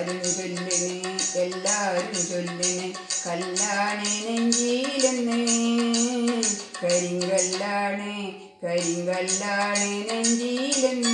എല്ലാരും ചൊല്ലിന് എല്ലാരും ചൊല്ലിന് കല്ലാണ് നെഞ്ചിലെന്ന് കരിങ്കല്ലാണ് കരിങ്കല്ലാണ് നെഞ്ചിലെന്ന്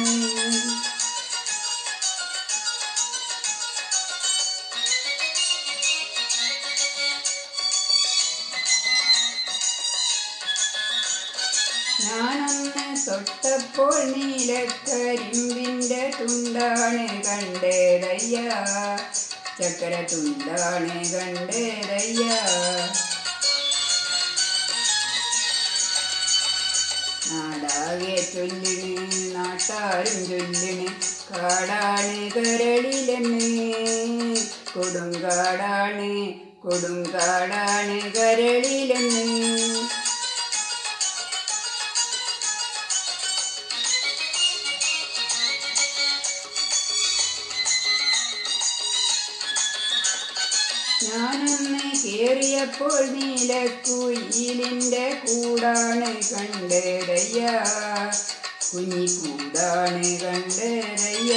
ഞാനൊന്ന് തൊട്ടപ്പോൾ നീലക്കരിമ്പിൻ്റെ തുണ്ടാണ് കണ്ടേതയ്യ ചക്കര തുണ്ടാണ് കണ്ടേതയ്യ നാടാകെ ചൊല്ലിന് നാട്ടാരും ചൊല്ലിന് കാടാണ് കരളിലെന്ന് കൊടുങ്കാടാണ് കൊടുങ്കാടാണ് കരളിലെന്ന് ഞാനൊന്ന് കേറിയപ്പോൾ നീലക്കുയിലിൻ്റെ കൂടാണ് കണ്ടേരയ്യ കുഞ്ഞിക്കൂടാണ് കണ്ടേരയ്യ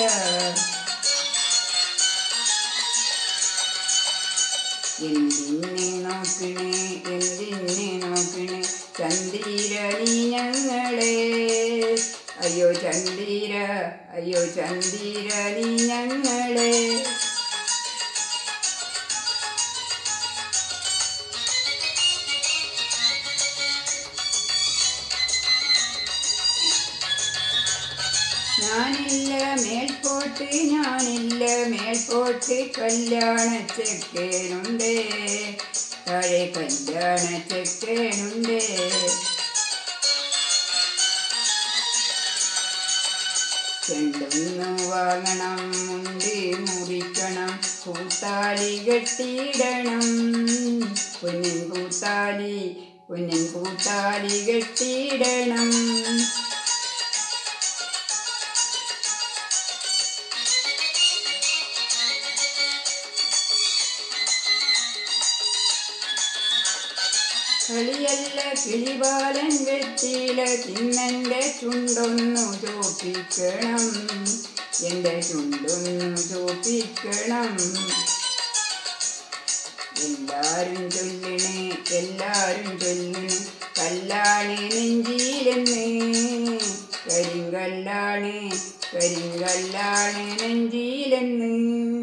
എന്തിനെ നോക്കണേ എന്തിനെ നോക്കണേ ചന്ദിര നീ ഞങ്ങളെ അയ്യോ ചന്ദിര അയ്യോ ചന്ദിര നീ ഞങ്ങളെ ഞാനില്ല മേൽപോട്ട് ഞാനില്ല മേൽപോട്ട് കല്യാണ ചെക്കേനുണ്ട് താഴെ കല്യാണ ചെക്കേനുണ്ട് ചെണ്ടൊന്നു വാങ്ങണം മുണ്ട് മുറിക്കണം കൂത്താലി കെട്ടിയിടണം പൊന്നിൻ കൂത്താലി പൊന്നിൻ കൂത്താലി കെട്ടിയിടണം കളിയല്ല കിളിപാലൻ വെറ്റില തിന്നൻ്റെ ചുണ്ടൊന്നു ചോപ്പിക്കണം എൻ്റെ ചുണ്ടൊന്നു ചോപ്പിക്കണം എല്ലാരും ചൊല്ലണേ എല്ലാരും ചൊല്ലണേ കല്ലാണ് നെഞ്ചിലെന്ന് കരിങ്കല്ലാണ് കരിങ്കല്ലാണ് നെഞ്ചിലെന്ന്